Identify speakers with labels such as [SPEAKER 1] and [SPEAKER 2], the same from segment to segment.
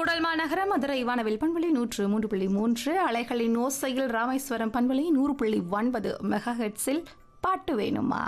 [SPEAKER 1] குடல் மாநகர மதுரை வானவில் பண்புலி நூற்று மூன்று புள்ளி மூன்று அலைகளின் ஓசையில் ராமேஸ்வரம் பண்புலி நூறு புள்ளி ஒன்பது மெகா ஹெட்ஸில் பாட்டு வேணுமா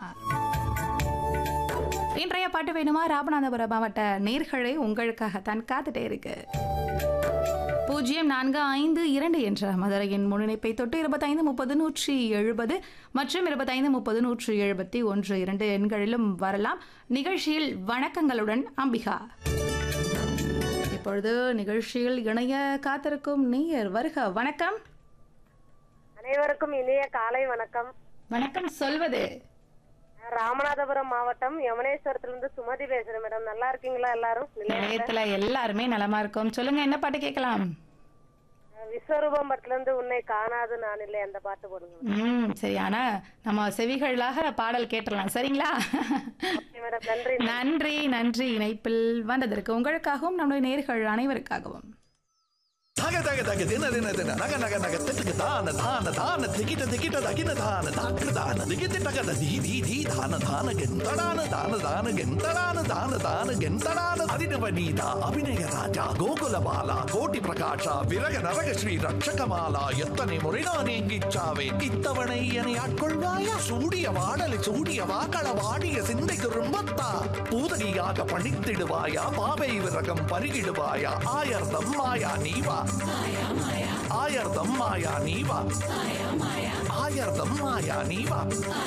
[SPEAKER 1] இன்றைய பாட்டு வேணுமா ராமநாதபுரம் மாவட்ட நேர்களே உங்களுக்காகத்தான் காத்துட்டே இருக்கு பூஜ்ஜியம் நான்கு ஐந்து இரண்டு என்ற மதுரையின் முன்னிணைப்பை தொட்டு இருபத்தைந்து முப்பது நூற்றி எழுபது மற்றும் இருபத்தைந்து முப்பது நூற்றி எழுபத்தி ஒன்று இரண்டு எண்களிலும் வரலாம் நிகழ்ச்சியில் வணக்கங்களுடன் அம்பிகா இப்பொழுது நிகழ்ச்சியில் இணைய காத்திருக்கும் நேயர் வருக வணக்கம்
[SPEAKER 2] அனைவருக்கும் இனிய காலை வணக்கம்
[SPEAKER 1] வணக்கம் சொல்வது
[SPEAKER 2] ராமநாதபுரம் மாவட்டம் யமுனேஸ்வரத்திலிருந்து சுமதி பேசுறேன் மேடம் நல்லா இருக்கீங்களா எல்லாரும் நிலையத்துல?
[SPEAKER 1] நிலையத்துல எல்லாருமே நலமா இருக்கோம் சொல்லுங்க என்ன பாட்டு கேட்கலாம்
[SPEAKER 2] விஸ்வரூபம் படத்துல இருந்து உன்னை காணாது நான் இல்லை அந்த பாட்டு போடுங்க
[SPEAKER 1] ம் சரி ஆனா நம்ம செவிகளாக பாடல் கேட்டுடலாம் சரிங்களா
[SPEAKER 2] ஓகே மேடம் நன்றி
[SPEAKER 1] நன்றி நன்றி இணைப்பில் வந்ததற்கு உங்களுக்காகவும் நம்முடைய நேர்கள் அனைவருக்காகவும்
[SPEAKER 3] தக தக தக தின தின தின நக நக நக திட்டுக்கு தான தான தான திகிட்ட திகிட்ட தகின தான தாக்கு தான திகிட்டு தகத தி தி தி தான தான கெந்தடான தான தான கெந்தடான தான தான கெந்தடான அதினவ நீதா அபிநய ராஜா கோகுல பாலா கோட்டி பிரகாஷா விரக நரக ஸ்ரீ ரட்சகமாலா எத்தனை முறை நான் எங்கிச்சாவே இத்தவணை என்னை ஆட்கொள்வாயா சூடிய வாடலை சூடிய வாக்கள வாடிய சிந்தை திரும்பத்தா பூதகியாக பணித்திடுவாயா பாவை விரகம் பருகிடுவாயா ஆயர்தம் மாயா நீவா ஆயர்தம் மாயா நீவா ஆயர்தம் மாயா நீவா